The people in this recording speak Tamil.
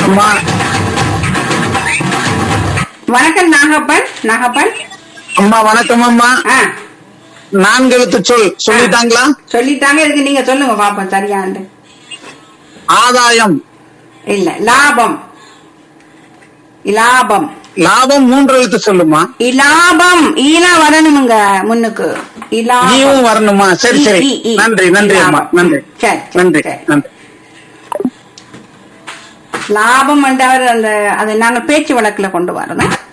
அம்மா வணக்கம் நாகப்பன் நாகப்பன் அம்மா வணக்கம் அம்மா ஆ நான்கு எழுத்து சொல் சொல்லிட்டாங்களா சொல்லிட்டாங்க இதுக்கு நீங்க சொல்லுங்க பாப்போம் சரியாண்டு ஆதாயம் இல்ல லாபம் இலாபம் லாபம் மூன்று எழுத்து சொல்லுமா இலாபம் ஈலா வரணுமுங்க முன்னுக்கு இலாபம் நீயும் வரணுமா சரி ஈ, சரி ஈ, ஈ. நன்றி நன்றி அம்மா இலாபம். நன்றி சரி, நன்றி சரி. நன்றி லாபம் என்றவர் அந்த அதை நாங்கள் பேச்சு வழக்குல கொண்டு வரோம்